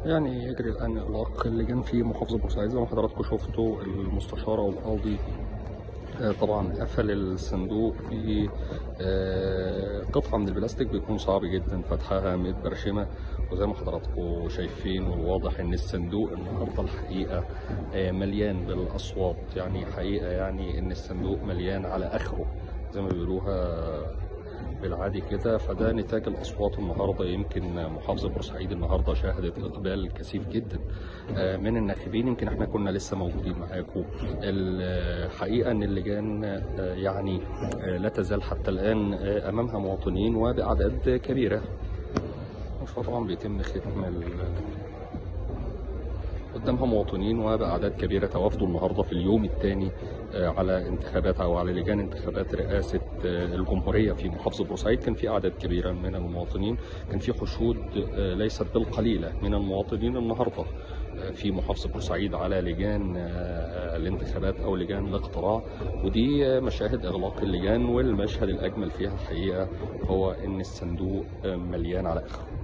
يعني يجري الآن إغلاق اللجان في محافظة بورسعيد زي ما حضراتكم شفتوا المستشارة والقاضي آه، طبعا قفل الصندوق ب آه، قطعة من البلاستيك بيكون صعب جدا فتحها متبرشمة وزي ما حضراتكم شايفين والواضح ان الصندوق النهارده الحقيقة آه، مليان بالأصوات يعني حقيقة يعني ان الصندوق مليان على آخره زي ما بيقولوها بالعادي كده فده نتاج الاصوات النهارده يمكن محافظه بورسعيد النهارده شهدت اقبال كثيف جدا آه، من الناخبين يمكن احنا كنا لسه موجودين معاكم الحقيقه ان اللجان آه، يعني آه، لا تزال حتى الان آه، امامها مواطنين وباعداد كبيره فطبعا بيتم ختم ال- قدامها مواطنين وبأعداد كبيرة توافدوا النهاردة في اليوم الثاني على انتخابات أو على لجان انتخابات رئاسة آه، الجمهورية في محافظة بورسعيد كان في أعداد كبيرة من المواطنين كان في حشود آه، ليست بالقليلة من المواطنين النهاردة آه، في محافظة بورسعيد على لجان آه، الانتخابات أو لجان الاقتراع ودي آه، مشاهد إغلاق اللجان والمشهد الأجمل فيها الحقيقة هو إن الصندوق آه، مليان على آخره